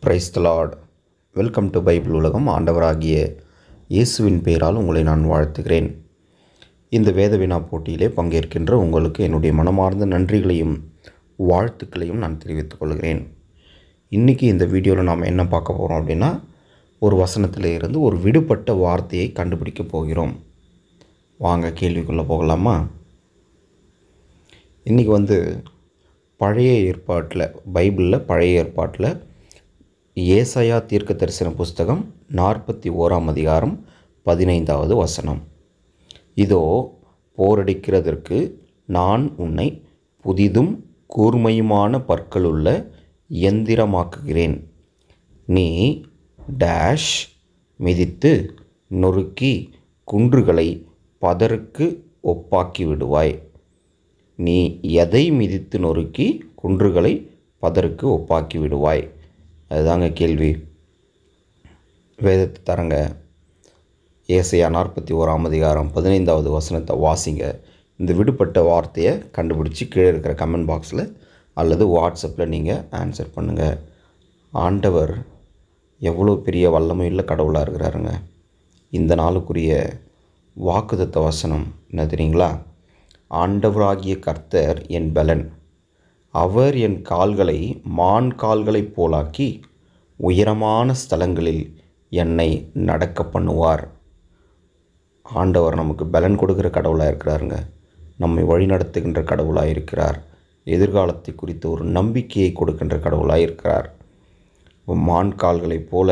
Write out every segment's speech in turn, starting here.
price the lord welcome to Bible உலகம் ஆண்டவராகிய இயேசுவின் பெயரால் உங்களை நான் வாழ்த்துகிறேன் இந்த வேத வினா போட்டியிலே பங்கேற்கின்ற உங்களுக்கு என்னுடைய மனமார்ந்த நன்றிகளையும் வாழ்த்துக்களையும் நான் தெரிவித்துக் கொள்கிறேன் இன்றைக்கி இந்த வீடியோவில் நாம் என்ன பார்க்க போகிறோம் அப்படின்னா ஒரு வசனத்தில் இருந்து ஒரு விடுபட்ட வார்த்தையை கண்டுபிடிக்க போகிறோம் வாங்க கேள்விக்குள்ளே போகலாமா இன்றைக்கி வந்து பழைய ஏற்பாட்டில் பைபிளில் பழைய ஏற்பாட்டில் ஏசாயா தீர்க்க தரிசன புஸ்தகம் நாற்பத்தி ஓராம் அதிகாரம் பதினைந்தாவது வசனம் இதோ போரடிக்கிறதற்கு நான் உன்னை புதிதும் கூர்மையுமான பற்களுள்ள இயந்திரமாக்குகிறேன் நீ டேஷ் மிதித்து நொறுக்கி குன்றுகளை பதருக்கு ஒப்பாக்கி விடுவாய் நீ எதை மிதித்து நொறுக்கி குன்றுகளை பதருக்கு ஒப்பாக்கி விடுவாய் அதுதாங்க கேள்வி வேதத்தை தரங்க ஏசையா நாற்பத்தி ஓராம் அதிகாரம் பதினைந்தாவது வசனத்தை வாசிங்க இந்த விடுபட்ட வார்த்தையை கண்டுபிடிச்சி கீழே இருக்கிற கமெண்ட் பாக்ஸில் அல்லது வாட்ஸ்அப்பில் நீங்கள் ஆன்சர் பண்ணுங்கள் ஆண்டவர் எவ்வளோ பெரிய வல்லமையுள்ள கடவுளாக இருக்கிறாருங்க இந்த நாளுக்குரிய வாக்குதத்த வசனம் என்ன தெரியுங்களா ஆண்டவராகிய கர்த்தர் என் பலன் அவர் என் கால்களை மான் கால்களைப் போலாக்கி உயரமான ஸ்தலங்களில் என்னை நடக்க பண்ணுவார் ஆண்டவர் நமக்கு பலன் கொடுக்குற கடவுளாக இருக்கிறாருங்க நம்மை வழிநடத்துகின்ற கடவுளாக இருக்கிறார் எதிர்காலத்தை குறித்த ஒரு நம்பிக்கையை கொடுக்கின்ற கடவுளாக இருக்கிறார் மான் கால்களைப் போல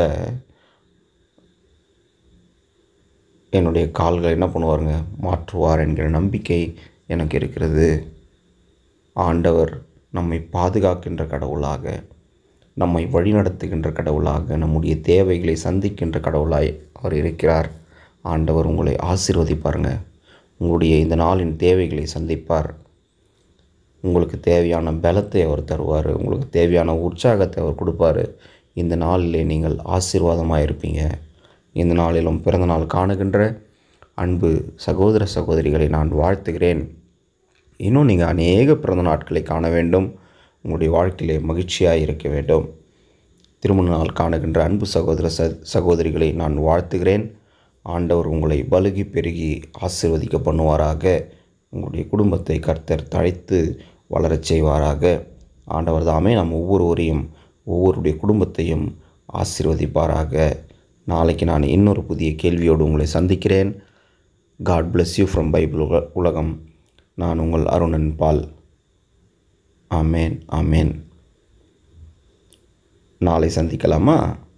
என்னுடைய கால்களை என்ன பண்ணுவாருங்க மாற்றுவார் என்கிற நம்பிக்கை எனக்கு இருக்கிறது ஆண்டவர் நம்மை பாதுகாக்கின்ற கடவுளாக நம்மை வழிநடத்துகின்ற கடவுளாக நம்முடைய தேவைகளை சந்திக்கின்ற கடவுளாய் அவர் இருக்கிறார் ஆண்டவர் உங்களை ஆசீர்வதிப்பாருங்க உங்களுடைய இந்த நாளின் தேவைகளை சந்திப்பார் உங்களுக்கு தேவையான பலத்தை அவர் தருவார் உங்களுக்கு தேவையான உற்சாகத்தை அவர் கொடுப்பார் இந்த நாளிலே நீங்கள் ஆசீர்வாதமாக இருப்பீங்க இந்த நாளிலும் பிறந்த நாள் காணுகின்ற அன்பு சகோதர சகோதரிகளை நான் வாழ்த்துகிறேன் இன்னும் நீங்கள் அநேக பிறந்த நாட்களை காண வேண்டும் உங்களுடைய வாழ்க்கையிலே மகிழ்ச்சியாக இருக்க வேண்டும் திருமண நாள் காணுகின்ற அன்பு சகோதர ச சகோதரிகளை நான் வாழ்த்துகிறேன் ஆண்டவர் உங்களை பலுகி பெருகி ஆசீர்வதிக்க பண்ணுவாராக உங்களுடைய குடும்பத்தை கர்த்தர் தழைத்து வளரச் செய்வாராக ஆண்டவர் தாமே நம் ஒவ்வொருவரையும் ஒவ்வொருடைய குடும்பத்தையும் ஆசீர்வதிப்பாராக நாளைக்கு நான் இன்னொரு புதிய கேள்வியோடு உங்களை சந்திக்கிறேன் God bless you from Bible உல உலகம் நான் உங்கள் அருணன் பால் ஆமேன் ஆமேன் நாளை சந்திக்கலாமா